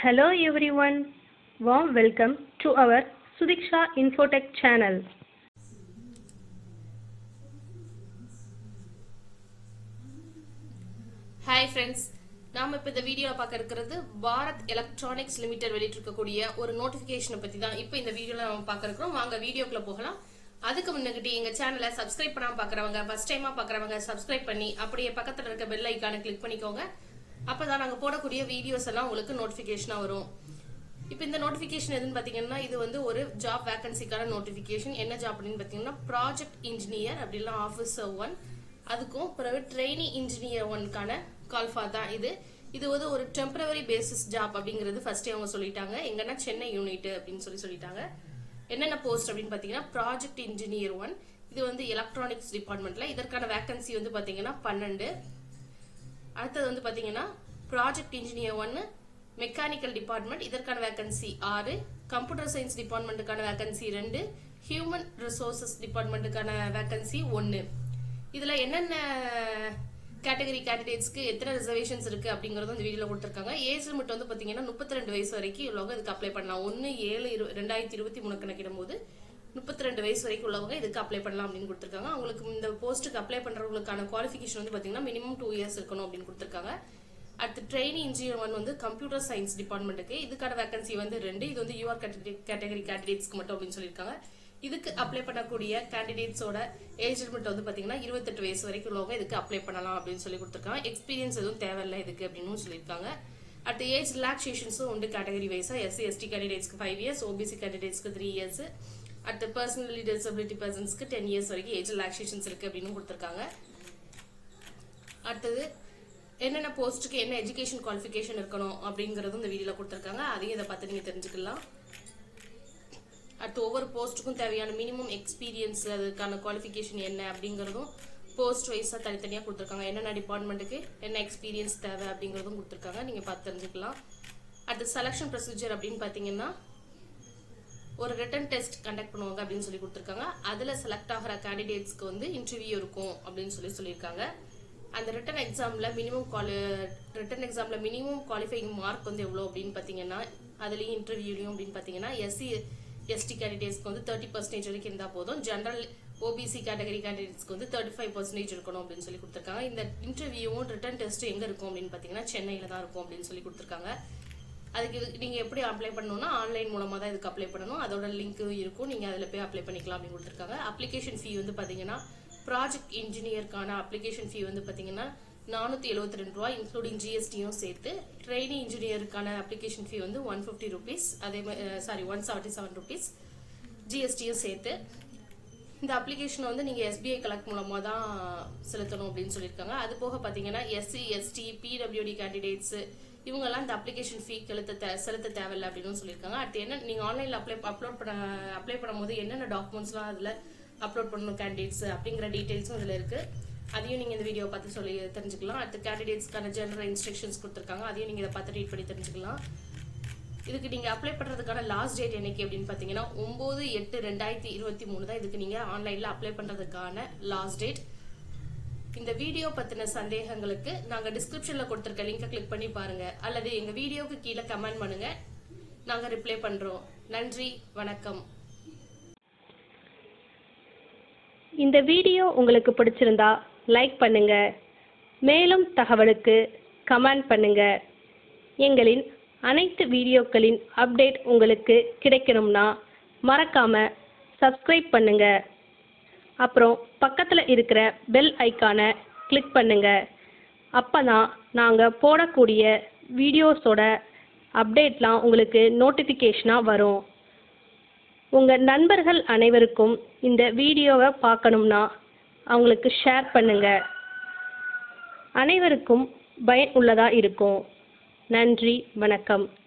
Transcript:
Hello everyone, warm welcome to our Sudiksha Infotech channel. Hi friends நாம இப்போ இந்த வீடியோவில் பார்க்க இருக்கிறது பாரத் எலக்ட்ரானிக்ஸ் லிமிடெட் வெளியிட்டிருக்கக்கூடிய ஒரு நோட்டிஃபிகேஷனை பற்றி தான் இப்போ இந்த வீடியோவில் நம்ம பார்க்க இருக்கிறோம் வாங்க வீடியோக்குள்ள போகலாம் அதுக்கு முன்னாடி எங்கள் சேனலை சப்ஸ்கிரைப் பண்ணாமல் பார்க்குறவங்க ஃபர்ஸ்ட் டைமாக பார்க்குறவங்க சப்ஸ்கிரைப் பண்ணி அப்படியே பக்கத்தில் இருக்க பெல் ஐக்கானை கிளிக் பண்ணிக்கோங்க அப்போ தான் நாங்கள் போடக்கூடிய வீடியோஸ் எல்லாம் உங்களுக்கு நோட்டிஃபிகேஷனாக வரும் இப்போ இந்த நோட்டிஃபிகேஷன் எதுன்னு பார்த்தீங்கன்னா இது வந்து ஒரு ஜாப் வேகன்சிக்கான நோட்டிஃபிகேஷன் என்ன ஜாப் அப்படின்னு பார்த்தீங்கன்னா ப்ராஜெக்ட் இன்ஜினியர் அப்படிலாம் ஆஃபீஸர் ஒன் அதுக்கும் பிறகு ட்ரெயினி இன்ஜினியர் ஒன்க்கான கால்ஃபா தான் இது இது வந்து ஒரு டெம்பரவரி பேசிஸ் ஜாப் அப்படிங்கிறது ஃபர்ஸ்டே அவங்க சொல்லிட்டாங்க எங்கன்னா சென்னை யூனிட் அப்படின்னு சொல்லி சொல்லிட்டாங்க என்னென்ன போஸ்ட் அப்படின்னு பார்த்தீங்கன்னா ப்ராஜெக்ட் இன்ஜினியர் ஒன் இது வந்து எலக்ட்ரானிக்ஸ் டிபார்ட்மெண்ட்ல இதற்கான வேகன்சி வந்து பார்த்தீங்கன்னா பன்னெண்டு அடுத்தது வந்து பார்த்தீங்கன்னா ப்ராஜெக்ட் இன்ஜினியர் ஒன்று மெக்கானிக்கல் டிபார்ட்மெண்ட் இதற்கான வேகன்சி ஆறு கம்ப்யூட்டர் சயின்ஸ் டிபார்ட்மெண்ட்டுக்கான வேகன்சி ரெண்டு ஹியூமன் ரிசோர்சஸ் டிபார்ட்மெண்ட்டுக்கான வேகன்சி ஒன்று இதில் என்னென்ன கேட்டகரி கேண்டிடேட்ஸ்க்கு எத்தனை ரிசர்வேஷன்ஸ் இருக்கு அப்படிங்கறது இந்த வீடியோல கொடுத்துருக்காங்க ஏஜ் லிமிட் வந்து பாத்தீங்கன்னா முப்பத்தி ரெண்டு வயசு வரைக்கும் உள்ளவங்க இதுக்கு அப்ளை பண்ணலாம் ஒன்னு ஏழு இரு ரெண்டாயிரத்தி இருபத்தி மூணு கணக்கிடும் போது முப்பத்தி ரெண்டு வயசு வரைக்கும் உள்ளவங்க இதுக்கு அப்ளை பண்ணலாம் அப்படின்னு கொடுத்துருக்காங்க அவங்களுக்கு இந்த போஸ்ட்டுக்கு அப்ளை பண்றவங்களுக்கான குவாலிஃபிகேஷன் வந்து பாத்தீங்கன்னா மினிமம் டூ இயர்ஸ் இருக்கணும் அப்படின்னு கொடுத்துருக்காங்க அடுத்து ட்ரெயினி இன்ஜினியர் ஒன் வந்து கம்ப்யூட்டர் சயின்ஸ் டிபார்ட்மெண்ட்டுக்கு இதுக்கான வேகன்சி வந்து ரெண்டு இது வந்து யூஆர் கேட்டகரி கேண்டிடேட்ஸ்க்கு மட்டும் அப்படின்னு சொல்லியிருக்காங்க இதுக்கு அப்ளை பண்ணக்கூடிய கேண்டிடேட்ஸோட ஏஜ் லிமிட் வந்து பாத்தீங்கன்னா இருபத்தெட்டு வயசு வரைக்கும் உள்ளவங்க இதுக்கு அப்ளை பண்ணலாம் அப்படின்னு சொல்லி கொடுத்துருக்காங்க எக்ஸ்பீரியன்ஸ் எதுவும் தேவையில்லை இதுக்கு அப்படின்னு சொல்லியிருக்காங்க அடுத்த ஏஜ் ரிலாக்ஸேஷன்ஸும் உண்டு கேட்டகரி வைஸா எஸ்சி எஸ்டி கேண்டிடேட்ஸ்க்கு ஃபைவ் இயர்ஸ் ஓபிசி கேண்டிடேட்ஸ்க்கு த்ரீ இயர்ஸ் அடுத்த பர்சனலி டிசபிலிட்டி பர்சன்ஸ்க்கு டென் இயர்ஸ் வரைக்கும் ஏஜ் ரிலாக்ஸேஷன்ஸ் இருக்கு அப்படின்னு கொடுத்துருக்காங்க அடுத்தது என்னென்ன போஸ்ட்டுக்கு என்ன எஜுகேஷன் குவாலிஃபிகேஷன் இருக்கணும் அப்படிங்கறதும் இந்த வீடியோல கொடுத்துருக்காங்க அதையும் இதை பார்த்து நீங்க தெரிஞ்சுக்கலாம் அடுத்து ஒவ்வொரு போஸ்ட்டுக்கும் தேவையான மினிமம் எக்ஸ்பீரியன்ஸ் அதுக்கான குவாலிஃபிகேஷன் என்ன அப்படிங்கிறதும் போஸ்ட் வைஸாக தனித்தனியாக கொடுத்துருக்காங்க என்னென்ன டிபார்ட்மெண்ட்டுக்கு என்ன எக்ஸ்பீரியன்ஸ் தேவை அப்படிங்கிறதும் கொடுத்துருக்காங்க நீங்கள் பார்த்து தெரிஞ்சுக்கலாம் அடுத்து செலெக்ஷன் ப்ரொசீஜர் அப்படின்னு பார்த்தீங்கன்னா ஒரு ரிட்டன் டெஸ்ட் கண்டக்ட் பண்ணுவாங்க அப்படின்னு சொல்லி கொடுத்துருக்காங்க அதில் செலக்ட் ஆகிற கேண்டிடேட்ஸ்க்கு வந்து இன்டர்வியூ இருக்கும் அப்படின்னு சொல்லி சொல்லியிருக்காங்க அந்த ரிட்டன் எக்ஸாமில் மினிமம் குவாலி ரிட்டன் எக்ஸாமில் மினிமம் குவாலிஃபைங் மார்க் வந்து எவ்வளோ அப்படின்னு பார்த்தீங்கன்னா அதுலேயும் இன்டர்வியூலையும் அப்படின்னு பார்த்தீங்கன்னா எஸ்சி எஸ்டி கேண்டிடேட்ஸ்க்கு வந்து தேர்ட்டி பர்சன்டேஜ் வரைக்கும் இருந்தால் போதும் ஜென்ரல் ஓபிசி கேட்டகரி கேண்டிடேட்ஸ்க்கு வந்து தேர்ட்டி ஃபைவ் பர்சன்டேஜ் இருக்கணும் அப்படின்னு சொல்லி கொடுத்துருக்காங்க இந்த இன்டர்வியூவும் ரிட்டன் டெஸ்ட் எங்கே இருக்கும் அப்படின்னு பார்த்தீங்கன்னா சென்னையில் தான் இருக்கும் அப்படின்னு சொல்லி கொடுத்துருக்காங்க அதுக்கு இது நீங்கள் எப்படி அப்ளை பண்ணணும்னா ஆன்லைன் மூலமாக தான் இதுக்கு அப்ளை பண்ணணும் அதோட லிங்க் இருக்கும் நீங்கள் அதில் போய் அப்ளை பண்ணிக்கலாம் அப்படின்னு கொடுத்துருக்காங்க அப்ளிகேஷன் ஃபீ வந்து பார்த்தீங்கன்னா ப்ராஜெக்ட் இன்ஜினியருக்கான அப்ளிகேஷன் ஃபீ வந்து பார்த்தீங்கன்னா நானூற்றி எழுபத்தி ரெண்டு ரூபா இன்க்ளூடிங் ஜிஎஸ்டியும் சேர்த்து ட்ரெயினி இன்ஜினியருக்கான அப்ளிகேஷன் ஃபீ வந்து ஒன் ஃபிஃப்டி ருபீஸ் அதே மாதிரி sorry one seventy seven rupees ஜிஎஸ்டியும் சேர்த்து இந்த அப்ளிகேஷனை வந்து நீங்கள் எஸ்பிஐ கலெக்ட் மூலமாக தான் செலுத்தணும் அப்படின்னு சொல்லியிருக்காங்க அது போக பார்த்தீங்கன்னா எஸ்சி எஸ்டி பிடபிள்யூடி கேண்டிடேட்ஸ் இவங்கெல்லாம் இந்த அப்ளிகேஷன் ஃபீ கெழுத்த தே செலுத்த தேவையில்லை அப்படின்னு சொல்லியிருக்காங்க அடுத்து என்ன நீங்கள் ஆன்லைனில் அப்ளை அப்லோட் பண்ண அப்ளை பண்ணும்போது என்னென்ன டாக்குமெண்ட்ஸ்லாம் அதில் அப்லோட் பண்ணணும் கேண்டிடேட்ஸ் அப்படிங்கிற டீட்டெயில்ஸும் இதில் இருக்குது அதையும் நீங்கள் இந்த வீடியோ பார்த்து சொல்லி தெரிஞ்சுக்கலாம் அடுத்து கேண்டிடேட்ஸ்க்கான ஜெனரல் இன்ஸ்ட்ரக்ஷன்ஸ் கொடுத்துருக்காங்க அதையும் நீங்கள் இதை பார்த்து ரீட் பண்ணி தெரிஞ்சுக்கலாம் இதுக்கு நீங்க அப்ளை பண்றதுக்கான லாஸ்ட் டேட் என்னைக்கு அப்படின்னு பாத்தீங்கன்னா ஒன்பது எட்டு ரெண்டாயிரத்தி இருபத்தி மூணு தான் இதுக்கு நீங்க ஆன்லைன்ல அப்ளை பண்றதுக்கான லாஸ்ட் டேட் இந்த வீடியோ பத்தின சந்தேகங்களுக்கு நாங்க டிஸ்கிரிப்ஷன்ல கொடுத்திருக்க லிங்கை கிளிக் பண்ணி பாருங்க அல்லது எங்க வீடியோக்கு கீழே கமெண்ட் பண்ணுங்க நாங்க ரிப்ளை பண்றோம் நன்றி வணக்கம் இந்த வீடியோ உங்களுக்கு பிடிச்சிருந்தா லைக் பண்ணுங்க மேலும் தகவலுக்கு கமெண்ட் பண்ணுங்க எங்களின் அனைத்து வீடியோக்களின் அப்டேட் உங்களுக்கு கிடைக்கணும்னா மறக்காம சப்ஸ்கிரைப் பண்ணுங்க அப்புறம் பக்கத்தில் இருக்கிற பெல் ஐக்கானை கிளிக் பண்ணுங்க அப்பதான் நாங்கள் போடக்கூடிய வீடியோஸோட அப்டேட்லாம் உங்களுக்கு நோட்டிஃபிகேஷனாக வரும் உங்கள் நண்பர்கள் அனைவருக்கும் இந்த வீடியோவை பார்க்கணும்னா அவங்களுக்கு ஷேர் பண்ணுங்க அனைவருக்கும் பயன் உள்ளதாக இருக்கும் நன்றி வணக்கம்